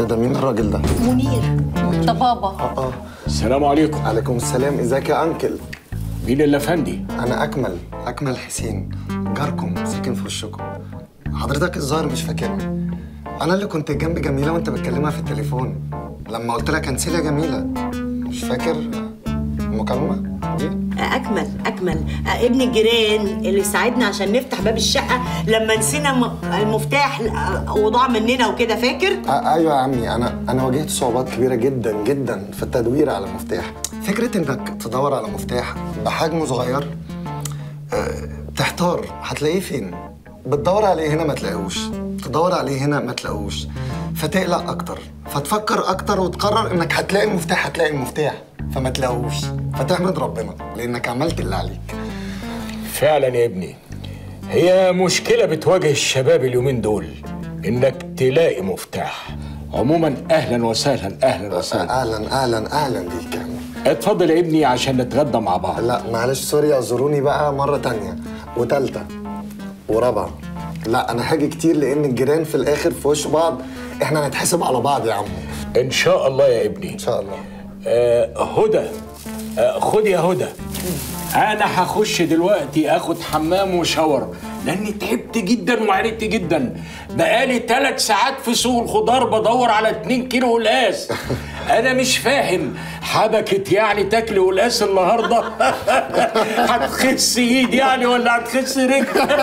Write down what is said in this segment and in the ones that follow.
ده مين الراجل ده؟ منير ده بابا اه السلام عليكم عليكم السلام ازيك يا انكل مين الافندي انا اكمل اكمل حسين جاركم ساكن في وشكم حضرتك الظاهر مش فاكرني انا اللي كنت جنب جميله وانت بتكلمها في التليفون لما قلت لها كنسلي يا جميله مش فاكر المكالمه دي أكمل أكمل ابن الجيران اللي ساعدنا عشان نفتح باب الشقة لما نسينا م- المفتاح وضاع مننا وكده فاكر؟ آه ايوه يا عمي انا انا واجهت صعوبات كبيره جدا جدا في التدوير على مفتاح فكره انك تدور على مفتاح بحجم صغير آه تحتار هتلاقيه فين بتدور عليه هنا ما تلاقيهوش تدور عليه هنا ما تلاقيهوش فتقلق اكتر فتفكر اكتر وتقرر انك هتلاقي المفتاح هتلاقي المفتاح فما تلاقيهوش فتحمد ربنا لانك عملت اللي عليك فعلا يا ابني هي مشكلة بتواجه الشباب اليومين دول انك تلاقي مفتاح عموما اهلا وسهلا اهلا وسهلا اهلا اهلا اهلا بيك يا عمي اتفضل يا ابني عشان نتغدى مع بعض لا معلش سوري اعذروني بقى مرة تانية وتالتة ورابعة لا أنا هاجي كتير لأن الجيران في الآخر في وش بعض إحنا هنتحسب على بعض يا عمو ان شاء الله يا ابني إن شاء الله آه هدى آه خد يا هدى انا هخش دلوقتي اخد حمام وشاور لاني تعبت جدا وعرقت جدا بقالي ثلاث ساعات في سوق الخضار بدور على 2 كيلو قلقاس انا مش فاهم حبكت يعني تاكلي قلقاس النهارده هتخس ايد يعني ولا هتخس رجل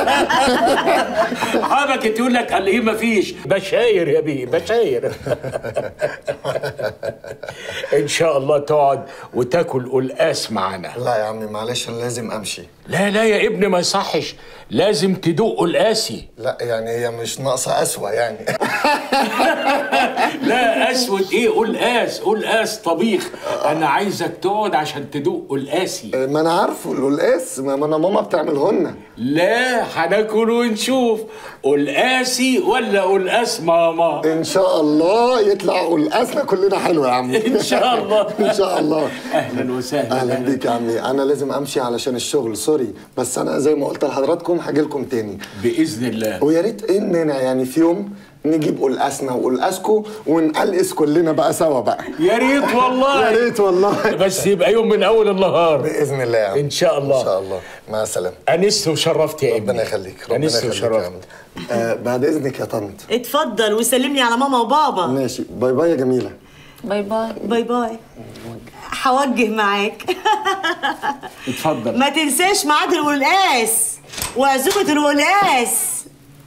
حبكت يقول لك قال ايه مفيش بشاير يا بيه بشاير ان شاء الله تقعد وتاكل قلقاس معانا لا يا عمي معلش أنا لازم أمشي لا لا يا ابني ما يصحش لازم تدوق قلقاسي لا يعني هي مش ناقصة أسوأ يعني لا اسود ايه قلقاس قلقاس طبيخ انا عايزك تقعد عشان تدوق قلقاسي ما أنا عارفه القلقاس ما ما أنا ماما بتعملهن لا هناكل ونشوف قلقاسي ولا قلقاس ماما إن شاء الله يطلع قلقاسنا كلنا حلو يا عمي ان شاء الله إن شاء الله اهلا وسهلا اهلا بيك يا عمي انا لازم امشي علشان الشغل سوري بس انا زي ما قلت لحضراتكم هاجي لكم تاني باذن الله ويا ريت ايه المانع يعني في يوم نجيب قلقاسنا وقلقاسكم ونقلقس كلنا بقى سوا بقى يا ريت والله يا ريت والله بس يبقى يوم من اول النهار باذن الله يا عم ان شاء الله ان شاء الله مع السلامه انست وشرفت يا ابني ربنا يخليك ربنا انست يخليك يا وشرفت عم آه بعد اذنك يا طنط اتفضل وسلمني على ماما وبابا ماشي باي باي يا جميله باي باي باي باي هوجه معاك اتفضل ما تنساش ميعاد القلقاس وعزومة القلقاس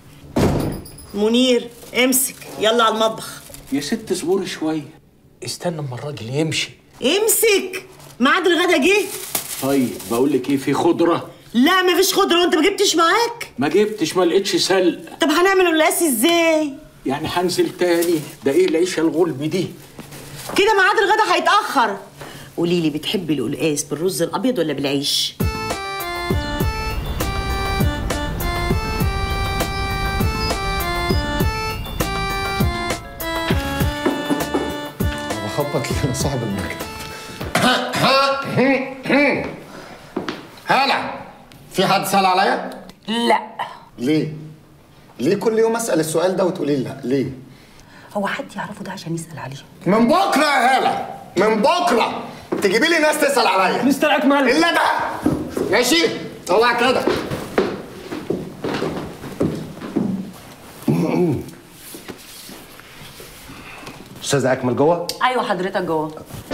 منير امسك يلا على المطبخ يا ست اصبري شويه استنى اما الراجل يمشي امسك ميعاد الغدا جه طيب بقول لك ايه في خضره لا مفيش خضره وانت ما جبتش معاك ما جبتش ما لقيتش سلق طب هنعمل القلقاس ازاي يعني هنزل تاني ده ايه العيشه الغلب دي كده ميعاد الغدا هيتاخر قولي لي بتحبي القلقاس بالرز الابيض ولا بالعيش بخبط لصاحب المكتب هلا في حد سأل عليا؟ لا ليه؟ ليه كل يوم اسال السؤال ده وتقولي لي لا؟ ليه؟ هو حد يعرفه ده عشان يسأل عليه من بكره يا هاله من بكره تجيبي لي ناس تسال عليا مستر اكمل الا ده ماشي طلع كده استاذ اكمل جوه ايوه حضرتك جوه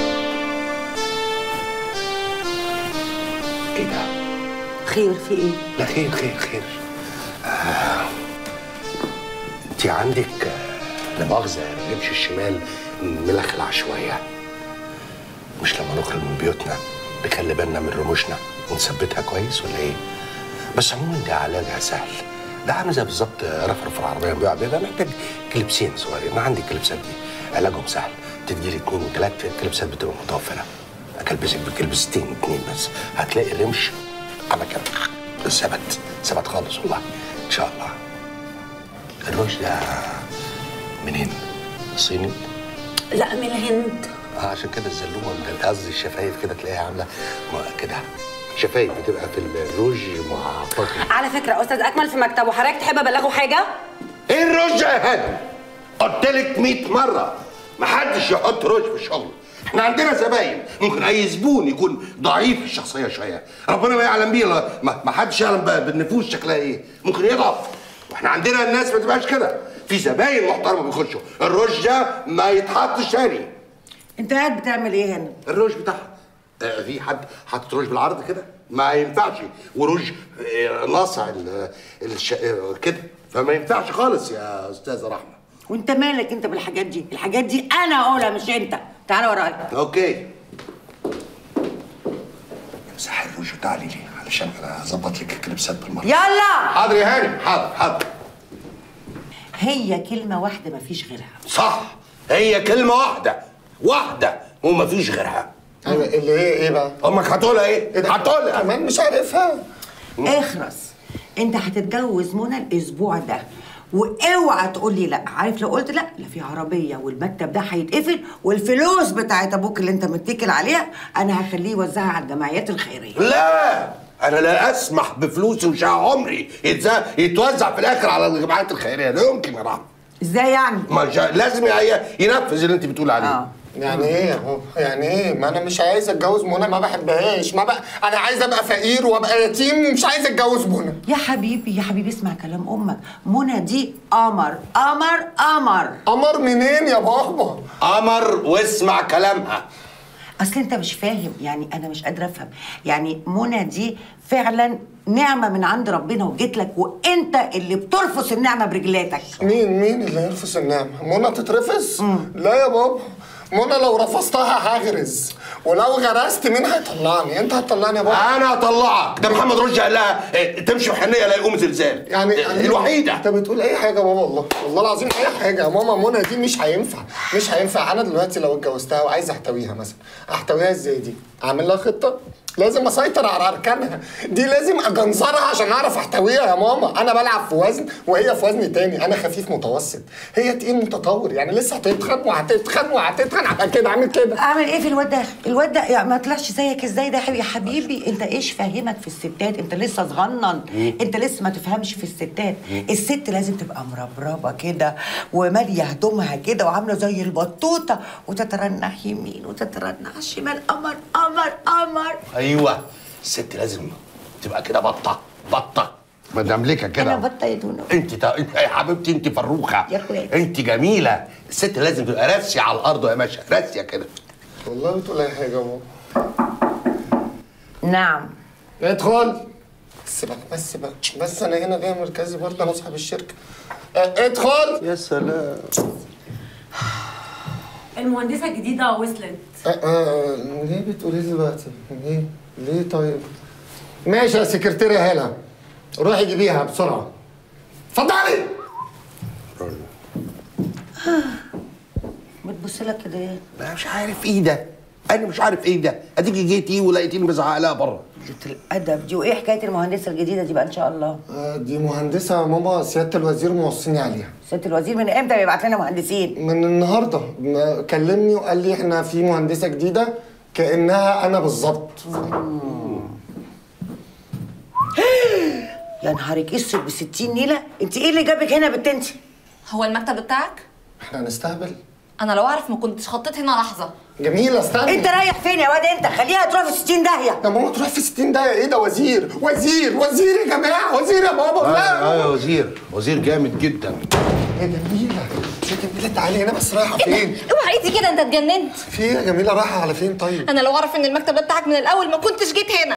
ايه ده خير في ايه لا خير خير خير آه. انت عندك آه، لا مؤاخذه الرمش الشمال ملخلع شويه مش لما نخرج من بيوتنا نخلي بالنا من رموشنا ونثبتها كويس ولا ايه؟ بس عموما ده علاجها سهل ده عامل زي بالظبط رفرف العربيه بيقع بيبقى محتاج كليبسين صغيرين انا عندي الكليبسات دي علاجهم سهل تديلي اتنين وتلات كليبسات بتبقى متوفره اكلبسك بكلبستين اتنين بس هتلاقي الرمش على كده ثبت ثبت خالص والله ان شاء الله الرمش ده منين؟ صيني؟ لا من الهند اه عشان كده الزلومه من قصدي الشفايف كده تلاقيها عامله م- كده شفايف بتبقى في الروج معططه على فكره استاذ اكمل في مكتبه حضرتك تحب ابلغه حاجه ايه الروج يا هاني؟ قلت لك 100 مره محدش يحط روج في الشغل احنا عندنا زباين ممكن اي زبون يكون ضعيف الشخصيه شويه ربنا ما يعلم بيه لا- ما ما حدش يعلم ب- بالنفوس شكلها ايه ممكن يضعف واحنا عندنا الناس ما تبقاش كده في زباين محترمه بيخشوا الروج ده ما يتحطش تاني انت قاعد بتعمل ايه هنا الروج بتاعها آه، في حد حاطط روج بالعرض كده ما ينفعش وروج آه، ناصع ال- الش... آه، كده فما ينفعش خالص يا استاذه رحمه وانت مالك انت بالحاجات دي الحاجات دي انا اقولها مش انت تعالى ورايا اوكي امسح الروج وتعالي لي علشان انا اظبط لك الكليبسات بالمره يلا حاضر يا هاني حاضر حاضر هي كلمه واحده مفيش غيرها صح هي كلمه واحده واحده وما فيش غيرها ايوه اللي هي ايه بقى؟ امك هتقولها ايه هتقولها كمان مش عارفها اخرس انت هتتجوز منى الاسبوع ده واوعى تقول لي لا عارف لو قلت لا لا في عربيه والمكتب ده هيتقفل والفلوس بتاعت ابوك اللي انت متكل عليها انا هخليه يوزعها على الجمعيات الخيريه لا انا لا اسمح بفلوسي وشقى عمري يتز- يتوزع في الاخر على الجمعيات الخيريه لا يمكن يا رحمه ازاي يعني ما جا- لازم ي- ينفذ اللي انت بتقول عليه اه يعني ايه يا بابا؟ يعني ايه؟ ما انا مش عايز اتجوز منى ما بحبهاش ما بقى انا عايز ابقى فقير وابقى يتيم ومش عايز اتجوز منى يا حبيبي يا حبيبي اسمع كلام امك منى دي قمر قمر قمر قمر منين يا بابا؟ قمر واسمع كلامها اصل انت مش فاهم يعني انا مش قادره افهم يعني منى دي فعلا نعمه من عند ربنا وجيت لك وانت اللي بترفس النعمه برجلاتك مين مين اللي يرفس النعمة؟ منى تترفس؟ لا يا بابا منى لو رفضتها هغرز ولو غرست مين هيطلعني؟ انت هتطلعني يا بابا؟ انا هطلعك ده محمد رشدي قال لها إيه، تمشي بحنيه لا يقوم زلزال يعني إيه، الوحيده انت بتقول اي حاجه يا بابا والله والله العظيم اي حاجه يا ماما منى دي مش هينفع مش هينفع انا دلوقتي لو اتجوزتها وعايز احتويها مثلا احتويها ازاي دي اعمل لها خطه لازم اسيطر على اركانها دي لازم اجنزرها عشان اعرف احتويها يا ماما انا بلعب في وزن وهي في وزن تاني انا خفيف متوسط هي تقيل متطور يعني لسه هتتخن وهتتخن وهتتخن هبقى كده عامل كده اعمل ايه في الواد ده الواد ده يعني ما طلعش زيك ازاي ده يا حبيبي يا حبيبي انت ايش فاهمك في الستات انت لسه صغنن انت لسه ما تفهمش في الستات الست لازم تبقى مربربه كده وماليه هدومها كده وعامله زي البطوطه وتترنح يمين وتترنح شمال قمر قمر قمر ايوه الست لازم تبقى كده بطه بطه مدملكه كده انا بطه يا دونو انت تا... انت يا حبيبتي انت فروخه يا اخواتي. انت جميله الست لازم تبقى راسيه على الارض يا باشا راسيه كده والله بتقول اي حاجه يا بابا نعم ادخل بس بقى بس بقى بس انا هنا جاي مركزي برضه انا اصحاب الشركه اه، ادخل يا سلام المهندسه الجديده وصلت اه، اه، ليه بتقولي لي دلوقتي؟ ليه؟ ليه طيب؟ ماشي يا سكرتيرة هلا روحي جيبيها بسرعة اتفضلي بتبص لك كده ايه انا مش عارف ايه ده انا مش عارف ايه ده اديكي جيتي ولقيتيني بزعق لها بره قلة الادب دي وايه حكايه المهندسه الجديده دي بقى ان شاء الله اه، دي مهندسة يا ماما سيادة الوزير موصيني عليها ست الوزير من امتى بيبعت لنا مهندسين من النهاردة ما- كلمني وقال لي احنا في مهندسة جديدة كأنها أنا بالظبط يا نهارك اسود ب 60 نيله انت ايه اللي جابك هنا يا بنت انت هو المكتب بتاعك؟ احنا هنستهبل انا لو اعرف ما كنتش خطيت هنا لحظه جميلة استنى انت رايح فين يا واد انت خليها تروح في 60 داهيه يا ماما تروح في 60 دقيقة ايه ده وزير وزير وزير يا جماعة وزير يا بابا لا يا وزير وزير جامد جدا يا جميلة يا جميلة تعالي هنا بس رايحة فين؟ اوعى ايدي كده انت اتجننت في ايه يا جميلة رايحة على فين طيب؟ انا لو اعرف ان المكتب ده بتاعك من الاول ما كنتش جيت هنا